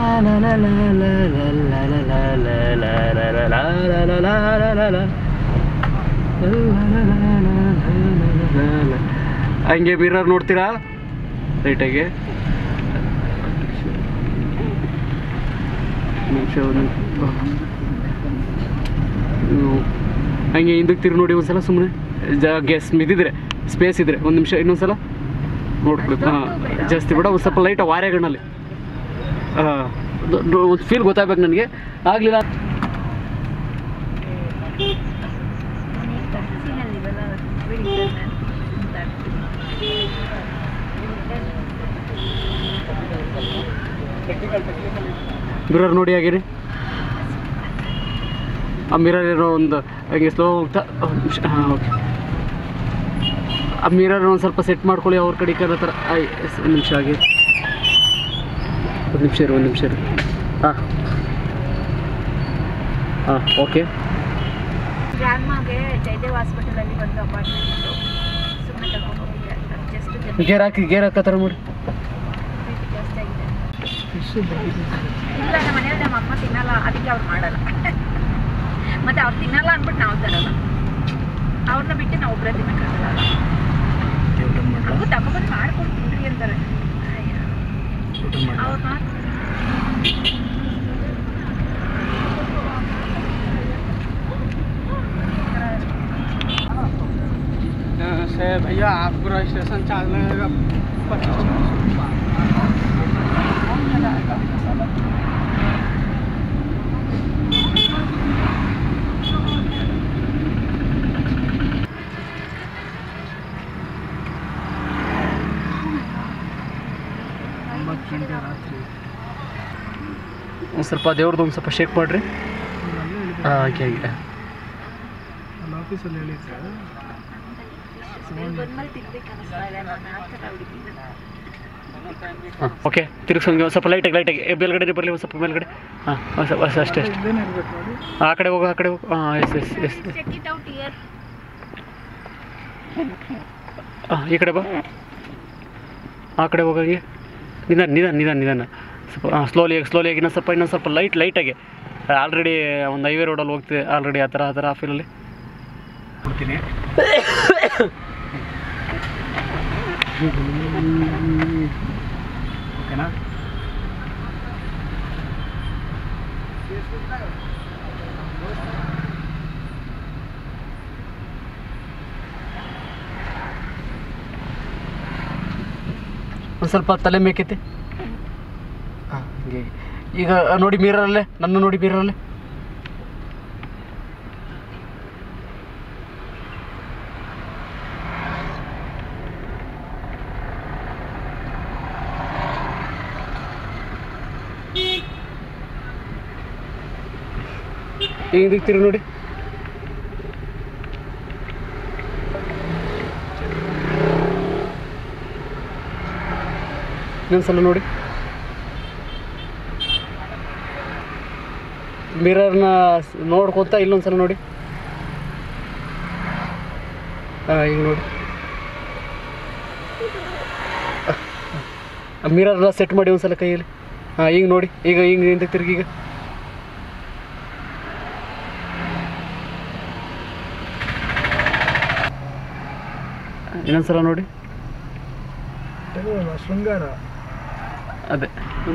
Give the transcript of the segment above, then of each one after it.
ಹಂಗೆ ಮಿರರ್ ನೋಡ್ತೀರಾ ರೈಟಾಗಿ ನಿಮಿಷ ಒಂದು ಹಂಗೆ ಹಿಂದಕ್ಕೆ ತಿರುಗಿ ನೋಡಿ ಒಂದ್ಸಲ ಸುಮ್ಮನೆ ಗ್ಯಾಸ್ ಇದಿದ್ರೆ ಸ್ಪೇಸ್ ಇದ್ರೆ ಒಂದು ನಿಮಿಷ ಇನ್ನೊಂದ್ಸಲ ನೋಡ್ಕೊಳ್ಳಿ ಹಾಂ ಜಾಸ್ತಿ ಬೇಡ ಒಂದು ಸ್ವಲ್ಪ ಲೈಟ್ ವಾರೆಗಣ್ಣಲ್ಲಿ ಹಾಂ ಒಂದು ಫೀಲ್ ಗೊತ್ತಾಗ್ಬೇಕು ನನಗೆ ಆಗಲಿಲ್ಲ ಮಿರರ್ ನೋಡಿ ಆಗಿರಿ ಆ ಮಿರರ್ ಏನೋ ಒಂದು ಹಾಗೆ ಸ್ಲೋ ಹೋಗ್ತಾ ಒಂದು ನಿಮಿಷ ಹಾಂ ಓಕೆ ಆ ಮಿರರ್ ಒಂದು ಸ್ವಲ್ಪ ಸೆಟ್ ಮಾಡ್ಕೊಳ್ಳಿ ಅವ್ರ ಕಡೆ ಈ ಕಡೆ ಥರ ಆಯ್ ಒಂದು ನಿಮಿಷ ಆಗಿ ಒಂದು ನಿಮಿಷ ಇರು ಒಂದು ನಿಮಿಷ ಇರು ಹಾಂ ಹಾಂ ಓಕೆ ಗ್ರಾಂಡ್ಮಾಗೆ ಜಯದೇವ್ ಹಾಸ್ಪಿಟಲಲ್ಲಿ ಒಂದು ಅಪಾರ್ಟ್ಮೆಂಟ್ ಸುಮ್ಮನೆ ತಗೊಂಡು ಹೋಗಿದ್ದೆ ಜಸ್ಟ್ ಗೇರ್ ಹಾಕಿ ಗೇರ್ ಹಾಕೋ ಥರ ಮಾಡಿ ಜಾಸ್ತಿ ಆಗಿದೆ ಇಲ್ಲ ನಮ್ಮ ಮನೇಲಿ ನಮ್ಮ ಅಮ್ಮ ತಿನ್ನಲ್ಲ ಅದಕ್ಕೆ ಅವ್ರು ಮಾಡಲ್ಲ ಮತ್ತೆ ಅವ್ರು ತಿನ್ನಲ್ಲ ಅಂದ್ಬಿಟ್ಟು ನಾವು ತರಲ್ಲ ಅವ್ರನ್ನ ಬಿಟ್ಟು ನಾವು ಒಬ್ಬರೇ ತಿನ್ನಕ್ಕಾಗಲ್ಲ ಅವ್ರು ತಗೊಬಂದು ಮಾಡ್ಕೊಂಡು ತಿನ್ರಿ ಅಂತಾರೆ ಅವ್ರು ಮಾತ್ರ से भैया आपको रजिस्ट्रेशन चार्ज लगेगा पच्चीस ಒಂದು ಸ್ವಲ್ಪ ದೇವ್ರದ್ದು ಒಂದು ಸ್ವಲ್ಪ ಶೇಕ್ ಮಾಡಿರಿ ಹಾಂ ಹಾಗೆ ಹಾಗೆ ನಮ್ಮ ಆಫೀಸಲ್ಲಿ ಹೇಳಿದ್ದೆ ಬಂದ್ಮೇಲೆ ತಿನ್ಬೇಕು ಅನಿಸ್ತಾ ಇದೆ ನಾನು ಆ ಥರ ಹುಡುಗಿದ್ದೆ ಹಾಂ ಓಕೆ ತಿರುಗಿಸೋಂಗೆ ಒಂದು ಸ್ವಲ್ಪ ಲೈಟಾಗಿ ಲೈಟಾಗಿ ಮೇಲ್ಗಡೆ ಬರಲಿ ಒಂದು ಸ್ವಲ್ಪ ಮೇಲ್ಗಡೆ ಹಾಂ ಒಂದು ಸ್ವಲ್ಪ ಅಷ್ಟೇ ಅಷ್ಟೇ ಅಷ್ಟೇ ಇದೇನು ಇರ್ಬೇಕು ನೋಡಿ ಆ ಕಡೆ ಹೋಗು ಆ ಕಡೆ ಹೋಗು ಹಾಂ yes yes yes check it out here ಹಾಂ ಈ ಕಡೆ ಬಾ ಆ ಕಡೆ ಹೋಗಿ ನಿಧಾನ ನಿಧಾನ ನಿಧಾನ ನಿಧಾನ ಸ್ವಲ್ಪ ಹಾಂ ಸ್ಲೋಲಿಯಾಗಿ ಸ್ಲೋಲಿಯಾಗಿ ಇನ್ನೊಂದು ಸ್ವಲ್ಪ ಇನ್ನೊಂದು ಸ್ವಲ್ಪ ಲೈಟ್ ಲೈಟಾಗಿ ಆಲ್ರೆಡಿ ಒಂದು ಹೈವೇ ರೋಡಲ್ಲಿ ಹೋಗ್ತಿದೆ ಆಲ್ರೆಡಿ ಆ ಥರ ಆ ಥರ ಆ ಫೀಲಲ್ಲಿ ಕೊಡ್ತೀನಿ ಓಕೆನಾ ಒಂದು ಸ್ವಲ್ಪ ತಲೆ ಮೇಕೈತೆ ಹಾಂ ಹಂಗೆ ಈಗ ನೋಡಿ ಮೀರರಲ್ಲೇ ನನ್ನ ನೋಡಿ ಮೀರರಲ್ಲೇ ಈಗ ಇದಕ್ಕೆ ತಿರುಗಿ ನೋಡಿ ಇನ್ನೊಂದ್ಸಲ ನೋಡಿ ಮಿರರ್ನ ನೋಡ್ಕೊತ ಇಲ್ಲೊಂದ್ಸಲ ನೋಡಿ ಹಾಂ ಈಗ ನೋಡಿ ಮಿರರ್ನ ಸೆಟ್ ಮಾಡಿ ಒಂದ್ಸಲ ಕೈಯಲ್ಲಿ ಹಾಂ ಈಗ ನೋಡಿ ಈಗ ಈಗ ಹಿಂದಕ್ಕೆ ತಿರುಗಿ ಈಗ ಇನ್ನೊಂದ್ಸಲ ನೋಡಿ ಶೃಂಗಾರ ಅದೇ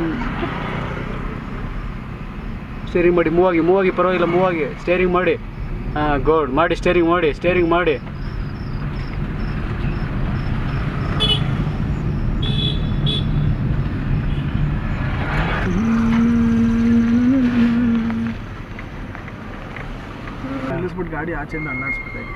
ಸ್ಟೇರಿಂಗ್ ಮಾಡಿ ಮೂವ್ ಆಗಿ ಮೂವ್ ಆಗಿ ಪರವಾಗಿಲ್ಲ ಮೂವ್ ಆಗಿ ಸ್ಟೇರಿಂಗ್ ಮಾಡಿ ಹಾಂ ಗೋಡ್ ಮಾಡಿ ಸ್ಟೇರಿಂಗ್ ಮಾಡಿ ಸ್ಟೇರಿಂಗ್ ಮಾಡಿ ನಿಲ್ಲಿಸ್ಬಿಟ್ಟು ಗಾಡಿ ಆಚೆಯಿಂದ ಅಲ್ಲಾಡಿಸ್ಬೇಕಾಗಿತ್ತು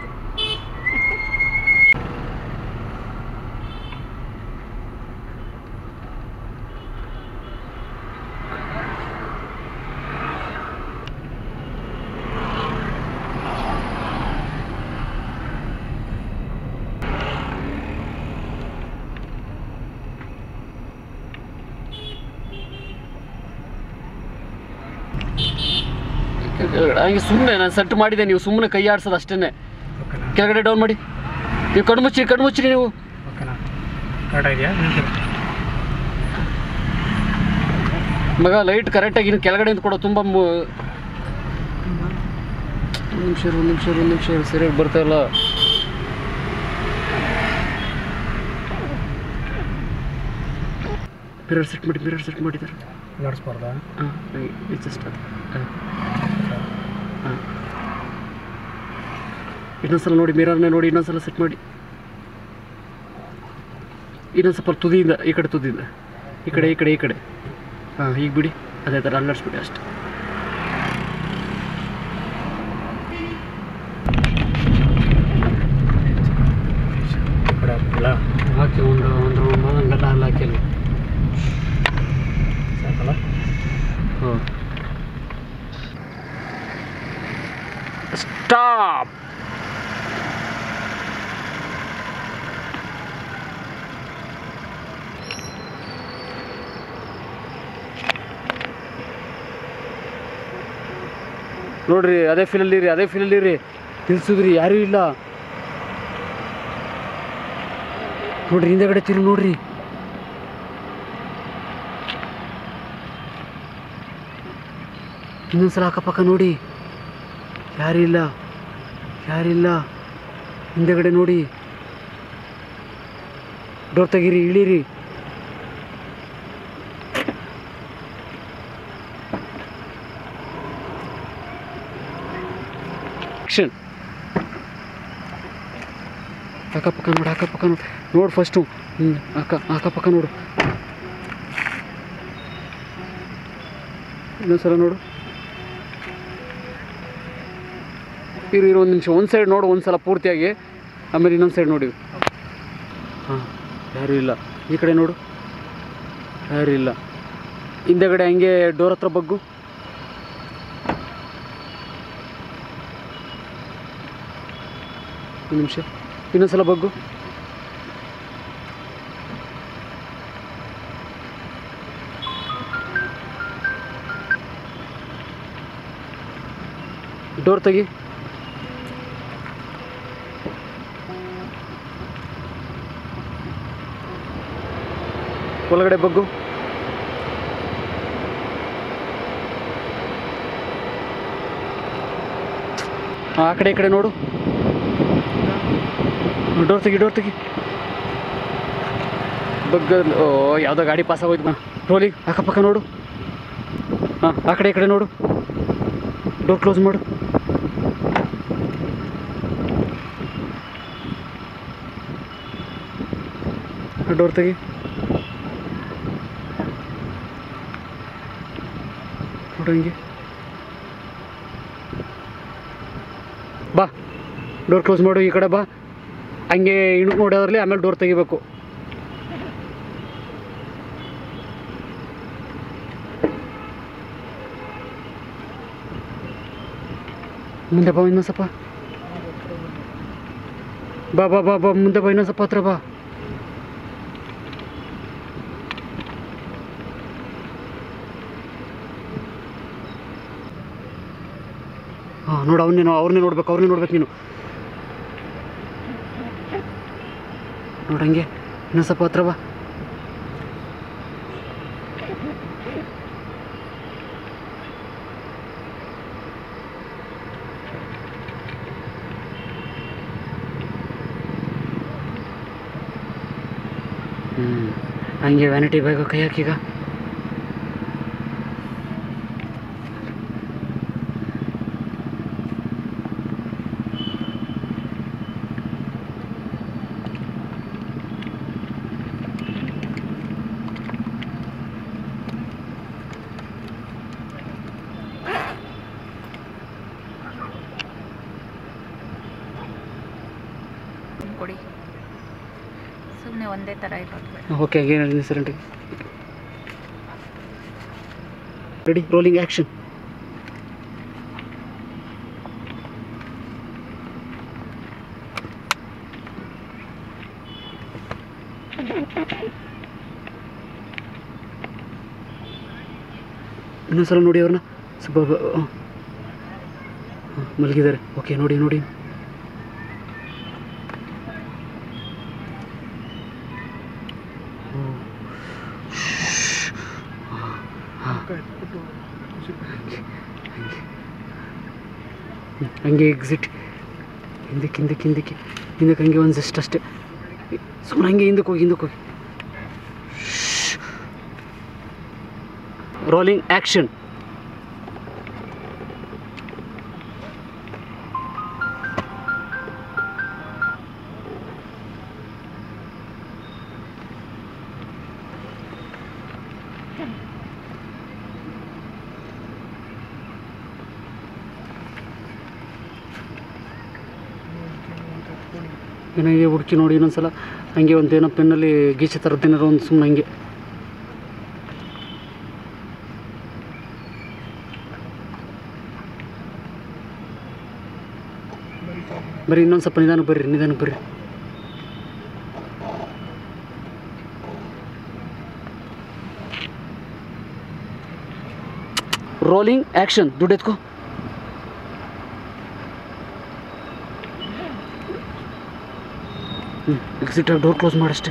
ಹಂಗೆ ಸುಮ್ಮನೆ ನಾನು ಸೆಟ್ ಮಾಡಿದೆ ನೀವು ಸುಮ್ಮನೆ ಕೈ ಆಡ್ಸೋದು ಅಷ್ಟೇ ಓಕೆನಾ ಕೆಳಗಡೆ ಡೌನ್ ಮಾಡಿ ನೀವು ಕಣ್ಣು ಮುಚ್ಚಿರಿ ಕಣ್ಣು ಮುಚ್ಚಿರಿ ನೀವು ಓಕೆನಾ ಕರೆಕ್ಟ್ ಇದೆಯಾ ಮಗ ಲೈಟ್ ಕರೆಕ್ಟಾಗಿ ಇನ್ನು ಕೆಳಗಡೆಯಿಂದ ಕೊಡೋ ತುಂಬ ಒಂದು ನಿಮಿಷ ಒಂದು ನಿಮಿಷ ಒಂದು ನಿಮಿಷ ಸರಿಯಾಗಿ ಬರ್ತಾ ಇಲ್ಲ ಮಿರರ್ ಸೆಟ್ ಮಾಡಿ ಮಿರರ್ ಸೆಟ್ ಮಾಡಿದ್ದಾರೆ ನಡೆಸ್ಬಾರ್ದಾ ಹಾಂ ಜಸ್ಟ್ ಅದು ಹಾಂ ಇನ್ನೊಂದ್ಸಲ ನೋಡಿ ಮಿರರ್ನೇ ನೋಡಿ ಇನ್ನೊಂದ್ಸಲ ಸೆಟ್ ಮಾಡಿ ಇನ್ನೊಂದು ಸ್ವಲ್ಪ ತುದಿಯಿಂದ ಈ ಕಡೆ ತುದಿಯಿಂದ ಈ ಕಡೆ ಈ ಕಡೆ ಈ ಕಡೆ ಹಾಂ ಈಗ ಬಿಡಿ ಅದೇ ಥರ ಅಲ್ಲಾಡಿಸ್ಬಿಡಿ ಅಷ್ಟೆ ಈ ಕಡೆ ಹಾಕ್ತಿಲ್ಲ ಹಾಕಿ ಒಂದು ಒಂದು ಒಂದೆಲ್ಲ ಅಲ್ಲ ಹಾಕಿ ಅಲ್ಲಿ ಸಾಕಲ್ಲ ಹಾಂ ಸ್ಟಾಪ್ ನೋಡ್ರಿ ಅದೇ ಫೀಲಲ್ಲಿ ರೀ ಅದೇ ಫೀಲಲ್ಲಿ ರೀ ನಿಲ್ಸಿದ್ರಿ ಯಾರೂ ಇಲ್ಲ ನೋಡ್ರಿ ಹಿಂದೆಗಡೆ ತಿರುಗಿ ನೋಡ್ರಿ ಇನ್ನೊಂದ್ಸಲ ಅಕ್ಕಪಕ್ಕ ನೋಡಿ ಯಾರಿಲ್ಲ ಯಾರಿಲ್ಲ ಹಿಂದೆಗಡೆ ನೋಡಿ ಡೋರ್ ತೆಗೀರಿ ಇಳೀರಿ ಆಕ್ಷನ್ ಅಕ್ಕಪಕ್ಕ ನೋಡು ಅಕ್ಕಪಕ್ಕ ನೋಡು ನೋಡು ಫಸ್ಟು ಹ್ಞೂ ಅಕ್ಕ ಅಕ್ಕಪಕ್ಕ ನೋಡು ಇನ್ನೊಂದ್ಸಲ ನೋಡು ಇರು ಇರು ಒಂದು ನಿಮಿಷ ಒಂದು ಸೈಡ್ ನೋಡು ಒಂದು ಸಲ ಪೂರ್ತಿಯಾಗಿ ಆಮೇಲೆ ಇನ್ನೊಂದು ಸೈಡ್ ನೋಡಿ ಹಾಂ ಯಾರೂ ಇಲ್ಲ ಈ ಕಡೆ ನೋಡು ಯಾರೂ ಇಲ್ಲ ಹಿಂದೆಗಡೆ ಹಂಗೆ ಡೋರ್ ಹತ್ರ ಬಗ್ಗು ಒಂದು ನಿಮಿಷ ಇನ್ನೊಂದು ಸಲ ಬಗ್ಗು ಡೋರ್ ತೆಗಿ ಒಳಗಡೆ ಬಗ್ಗು ಹಾಂ ಆ ಕಡೆ ಈ ಕಡೆ ನೋಡು ಡೋರ್ ತೆಗಿ ಡೋರ್ ತೆಗಿ ಬಗ್ಗ ಓ ಯಾವುದೋ ಗಾಡಿ ಪಾಸ್ ಆಗೋಯ್ತು ರೋಲಿ ಅಕ್ಕಪಕ್ಕ ನೋಡು ಹಾಂ ಆ ಕಡೆ ಈ ಕಡೆ ನೋಡು ಡೋರ್ ಕ್ಲೋಸ್ ಮಾಡು ಡೋರ್ ತೆಗಿ ನೋಡು ಹಿಂಗೆ ಬಾ ಡೋರ್ ಕ್ಲೋಸ್ ಮಾಡು ಈ ಕಡೆ ಬಾ ಹಂಗೆ ಇಣುಕ್ ನೋಡೋದ್ರಲ್ಲಿ ಆಮೇಲೆ ಡೋರ್ ತೆಗಿಬೇಕು ಮುಂದೆ ಬಾ ಇನ್ನೊಂದು ಸ್ವಲ್ಪ ಬಾ ಬಾ ಬಾ ಬಾ ಮುಂದೆ ಬಾ ಇನ್ನೊಂದು ಸ್ವಲ್ಪ ಹತ್ರ ಬಾ ಹಾಂ ನೋಡು ಅವನ್ನೇ ಅವ್ರನ್ನೇ ನೋಡ್ಬೇಕು ಅವ್ರನ್ನೇ ನೋಡ್ಬೇಕು ನೀನು ನೋಡಂಗೆ ಇನ್ನೊಂದು ಸ್ವಲ್ಪ ಹತ್ರ ಬಾ ಹ್ಞೂ ಹಂಗೆ ವ್ಯಾನಿಟಿ ಬ್ಯಾಗ್ ಕೈ ಹಾಕೀಗ ಕೊಡಿ ಸುಮ್ಮನೆ ಒಂದೇ ಥರ ಇರೋದು ಓಕೆ ಏನು ಸರ್ ರೆಡಿ ರೋಲಿಂಗ್ ಆ್ಯಕ್ಷನ್ ಇನ್ನೊಂದ್ಸಲ ನೋಡಿ ಅವ್ರನ್ನ ಸ್ವಲ್ಪ ಬ- ಆ. ಆ, ಮಲಗಿದ್ದಾರೆ ಓಕೆ ನೋಡಿ ನೋಡಿ ಹಂಗೆ ಎಕ್ಸಿಟ್ ಹಿಂದಕ್ಕೆ ಹಿಂದಕ್ಕೆ ಹಿಂದಕ್ಕೆ ಹಿಂದಕ್ಕೆ ಹಂಗೆ ಒಂದು ಜಸ್ಟ್ ಅಷ್ಟೇ ಸುಮ್ಮನೆ ಹಂಗೆ ಹಿಂದಕ್ಕೆ ಹೋಗಿ ಹಿಂದಕ್ಕೆ ಹೋಗಿ ರೋಲಿಂಗ್ ಆ್ಯಕ್ಷನ್ ಏನಾಗೆ ಹುಡುಕಿ ನೋಡಿ ಇನ್ನೊಂದ್ಸಲ ಹಂಗೆ ಒಂದು ಏನೋ ಪೆನ್ನಲ್ಲಿ ಗೀಚೆ ಥರದ್ದು ಏನಾರು ಒಂದು ಸುಮ್ಮನೆ ಹಂಗೆ ಬರ್ರಿ ಇನ್ನೊಂದು ಸ್ವಲ್ಪ ನಿಧಾನಕ್ಕೆ ಬರ್ರಿ ನಿಧಾನಕ್ಕೆ ಬರ್ರಿ ರೋಲಿಂಗ್ ಆ್ಯಕ್ಷನ್ ದುಡ್ಡು ಎತ್ಕೋ ಹ್ಞೂ ಎಕ್ಸಿಟಾಗಿ ಡೋರ್ ಕ್ಲೋಸ್ ಮಾಡಷ್ಟೇ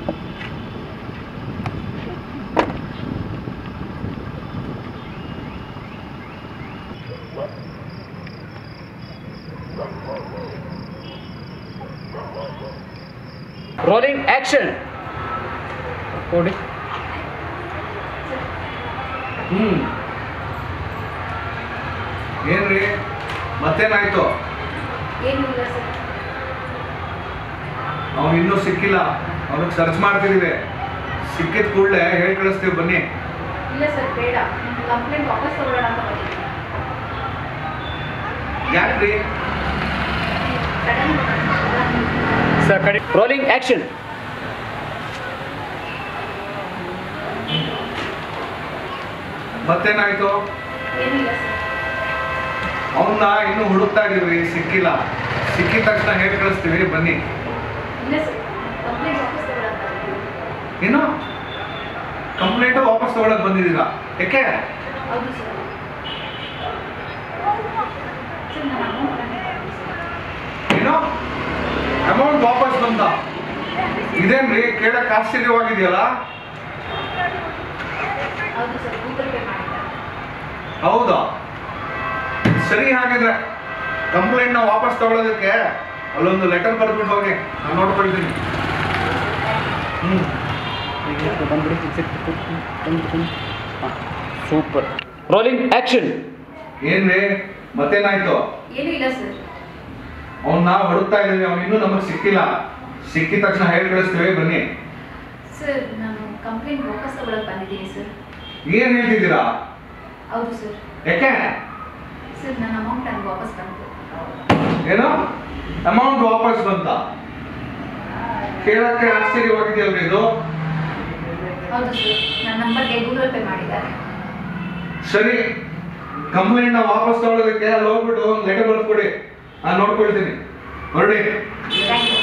ರೋಲಿಂಗ್ ಆ್ಯಕ್ಷನ್ ನೋಡಿ ಹ್ಞೂ ಏನ್ರಿ ಮತ್ತೇನಾಯ್ತು ಏನಿಲ್ಲ ಸರ್ ಅವ್ನು ಇನ್ನೂ ಸಿಕ್ಕಿಲ್ಲ ಅವ್ನಿಗೆ ಸರ್ಚ್ ಮಾಡ್ತಿದೀವಿ ಸಿಕ್ಕಿದ ಕೂಡಲೇ ಹೇಳಿ ಕಳಿಸ್ತೀವಿ ಬನ್ನಿ ಇಲ್ಲ ಸರ್ ಬೇಡ ನಿಮ್ಮ ಕಂಪ್ಲೇಂಟ್ ವಾಪಸ್ ತಗೊಳ್ಳೋಣ ಅಂತ ಬಂದಿದ್ದೀನಿ ಯಾಕ್ರಿ ಸಡನ್ ಸರ್ ಕಡೆ ರೋಲಿಂಗ್ ಆ್ಯಕ್ಷನ್ ಮತ್ತೇನಾಯ್ತು ಏನಿಲ್ಲ ಸರ್ ಅವನ್ನ ಇನ್ನೂ ಹುಡುಕ್ತಾ ಇದೀವಿ ಸಿಕ್ಕಿಲ್ಲ ಸಿಕ್ಕಿದ ತಕ್ಷಣ ಹೇಳಿ ಕಳಿಸ್ತೀವಿ ಬನ್ನಿ ಇಲ್ಲ ಸರ್ ಕಂಪ್ಲೇಂಟ್ ವಾಪಸ್ ತಗೊಳ್ಳೋಣ ಅಂತ ಬಂದಿದ್ದೀನಿ ಏನು ಕಂಪ್ಲೇಂಟು ವಾಪಸ್ ತಗೊಳಕ್ ಬಂದಿದ್ದೀರಾ ಯಾಕೆ ಹೌದು ಸರ್ ಸರ್ ನನ್ನ ಅಮೌಂಟ್ ಏನು ಅಮೌಂಟ್ ವಾಪಸ್ ಬಂದ ಇದೇನ್ರಿ ಕೇಳಕ್ ಆಶ್ಚರ್ಯವಾಗಿದೆಯಲ್ಲ ಹೌದು ಸರ್ ಗೂಗಲ್ ಪೇ ಮಾಡಿದ್ದಾರೆ ಹೌದಾ ಸರಿ ಹಾಗಿದ್ರೆ ಕಂಪ್ಲೇಂಟ್ ನ ವಾಪಸ್ ತಗೊಳ್ಳೋದಕ್ಕೆ ಅಲ್ಲೊಂದು ಲೆಟರ್ ಬರ್ಬಿಟ್ಟು ಹೋಗಿ ನಾನು ನೋಡ್ಕೊಳ್ತೀನಿ ಹ್ಮ್ ಬಂದ್ಬಿಡಿ ಸೂಪರ್ ರೋಲಿಂಗ್ ಆ್ಯಕ್ಷನ್ ಏನ್ರಿ ಮತ್ತೇನಾಯ್ತು ಏನೂ ಇಲ್ಲ ಸರ್ ಅವನ್ನ ಹುಡುಕ್ತಾ ಇದೀವಿ ಅವ್ನು ಇನ್ನೂ ನಮಗೆ ಸಿಕ್ಕಿಲ್ಲ ಸಿಕ್ಕಿದ ತಕ್ಷಣ ಹೇಳಿ ಕಳಿಸ್ತೀವಿ ಬನ್ನಿ ಸರ್ ನಾನು ಕಂಪ್ಲೇಂಟ್ ವಾಪಸ್ ತಗೊಳ್ಳೋಕೆ ಬಂದಿದ್ದೀನಿ ಸರ್ ಏನ್ ಹೇಳ್ತಿದ್ದೀರಾ ಹೌದು ಸರ್ ಯಾಕೆ ಸರ್ ನನ್ನ ಅಮೌಂಟ್ ನನಗೆ ವಾಪಸ್ ಬಂತು ಏನು ಅಮೌಂಟ್ ವಾಪಸ್ ಬಂತ ಕೇಳಕ್ಕೆ ಆಶ್ಚರ್ಯವಾಗಿದೆಯಲ್ರಿ ಇದು ಹೌದು ಸರ್ ನನ್ನ ನಂಬರ್ಗೆ ಗೂಗಲ್ ಪೇ ಮಾಡಿದ್ದಾರೆ ಸರಿ ಕಂಪ್ಲೇಂಟ್ ನ ವಾಪಸ್ ತಗೊಳ್ಳೋದಕ್ಕೆ ಅಲ್ಲಿ ಹೋಗ್ಬಿಟ್ಟು ಒಂದು ಲೆಟರ್ ಬರ್ಕೊಡಿ ನಾನು ನೋಡ್ಕೊಳ್ತೀನಿ ಹೊರಡಿ ಥ್ಯಾಂಕ್ ಯು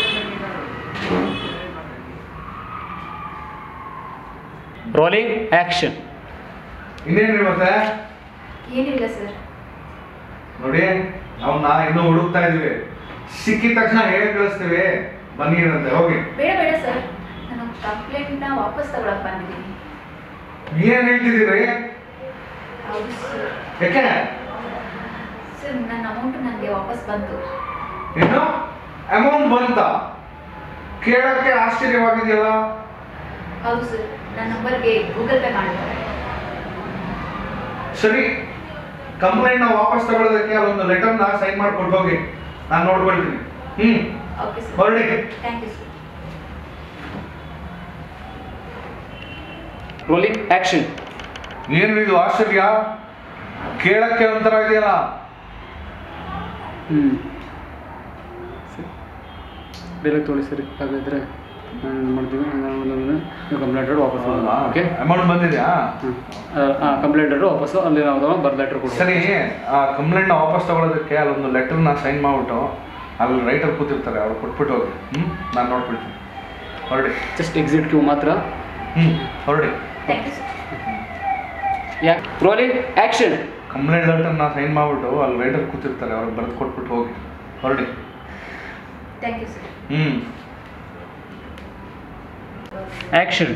ರೋಲಿಂಗ್ ಆ್ಯಕ್ಷನ್ ಇನ್ನೇನ್ರಿ ಮತ್ತೆ ಏನಿಲ್ಲ ಸರ್ ನೋಡಿ ಅವನ್ನ ಇನ್ನೂ ಹುಡುಕ್ತಾ ಇದೀವಿ ಸಿಕ್ಕಿದ ತಕ್ಷಣ ಹೇಳಿ ಕಳಿಸ್ತೀವಿ ಬನ್ನಿ ಏನಂತೆ ಹೋಗಿ ಬೇಡ ಬೇಡ ಸರ್ ನಾನು ಕಂಪ್ಲೇಂಟ್ನ ವಾಪಸ್ ತಗೊಳಕ್ ಬಂದಿದ್ದೀನಿ ಏನ್ ಹೇಳ್ತಿದ್ದೀರಿ ಹೌದು ಸರ್ ಯಾಕೆ ಸರ್ ನನ್ನ ಅಮೌಂಟ್ ನನಗೆ ವಾಪಸ್ ಬಂತು ಏನು ಅಮೌಂಟ್ ಬಂತ ಕೇಳಕ್ಕೆ ಆಶ್ಚರ್ಯವಾಗಿದೆಯಲ್ಲ ಹೌದು ಸರ್ ನನ್ನ ನಂಬರ್ಗೆ ಗೂಗಲ್ ಪೇ ಮಾಡಿದ್ದಾರೆ ಸರಿ ಕಂಪ್ಲೇಂಟ್ ನ ವಾಪಸ್ ತಗೊಳ್ಳೋದಕ್ಕೆ ಅಲ್ಲೊಂದು ಲೆಟರ್ ನ ಸೈನ್ ಮಾಡ್ಕೊಟ್ಟು ಹೋಗಿ ನಾನು ನೋಡ್ಕೊಳ್ತೀನಿ ಹ್ಮ್ ಓಕೆ ಸರ್ ಹೊರಡಿ thank you sir rolling action ಏನು ಇದು ಆಶ್ಚರ್ಯ ಕೇಳಕ್ಕೆ ಒಂಥರ ಇದೆಯಲ್ಲ ಹ್ಞೂ ಡೈಲಾಗ್ ತೊಗೊಳ್ಳಿ ಸರಿ ಹಾಗಾದರೆ ನಾನು ಮಾಡ್ತೀವಿ ನೀವು ಕಂಪ್ಲೇಂಟ್ ವಾಪಸ್ ಓಕೆ ಅಮೌಂಟ್ ಬಂದಿದ್ಯಾ ಹಾಂ ಕಂಪ್ಲೇಂಟ್ ವಾಪಸ್ಸು ಅಲ್ಲಿ ನಾವು ಬರ್ ಲೆಟ್ರ್ ಕೊಡು ಸರಿ ಆ ಕಂಪ್ಲೇಂಟ್ ನ ವಾಪಸ್ ತಗೊಳ್ಳೋದಕ್ಕೆ ಅಲ್ಲೊಂದು ಲೆಟರ್ ನ ಸೈನ್ ಮಾಡ್ಬಿಟ್ಟು ಅಲ್ಲಿ ರೈಟರ್ ಕೂತಿರ್ತಾರೆ ಅವ್ರು ಕೊಟ್ಬಿಟ್ಟು ಹೋಗಿ ಹ್ಮ್ ನಾನು ನೋಡ್ಕೊಳ್ತೀನಿ ಹೊರಡಿ ಜಸ್ಟ್ ಎಕ್ಸಿಟ್ ಕ್ಯೂ ಮಾತ್ರ ಹ್ಮ್ ಹೊರಡಿ ಥ್ಯಾಂಕ್ ಯು ಸರ್ ಯಾಕೆ ರೋಲಿಂಗ್ ಆ್ಯಕ್ಷನ್ ಕಂಪ್ಲೇಂಟ್ ಲೆಟರ್ ನ ಸೈನ್ ಮಾಡ್ಬಿಟ್ಟು ಅಲ್ಲಿ ರೈಟರ್ ಕೂತಿರ್ತಾರೆ ಅವ್ರಿಗೆ ಬರೆದು ಕೊಟ್ಬಿಟ್ಟು ಹೋಗಿ ಹೊರಡಿ ಥ್ಯಾಂಕ್ ಯು ಸರ್ ಹ್ಮ್ ಆ್ಯಕ್ಷನ್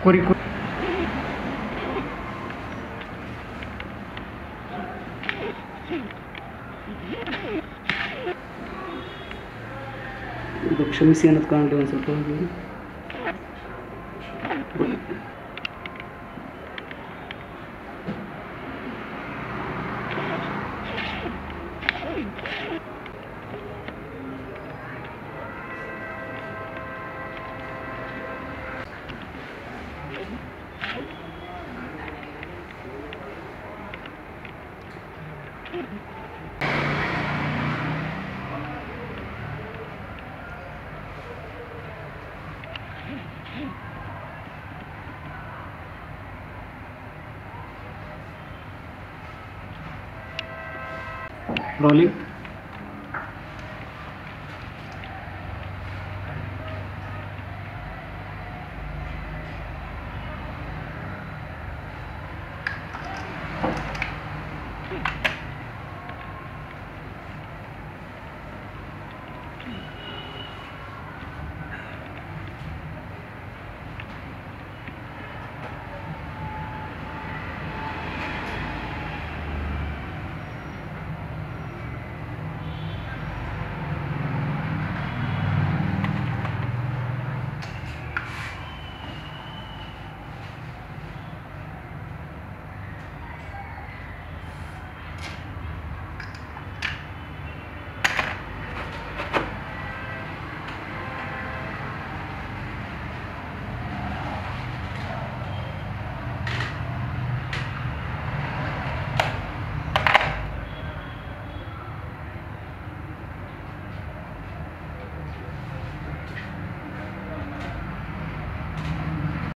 ಕುರಿ ಕುರಿ ಇದು ಕ್ಷಮಿಸಿ ಅನ್ನೋದು ಕಾಣಲಿ ಒಂದು ಸ್ವಲ್ಪ ಹೋಗಿ. ರೋಲಿಂಗ್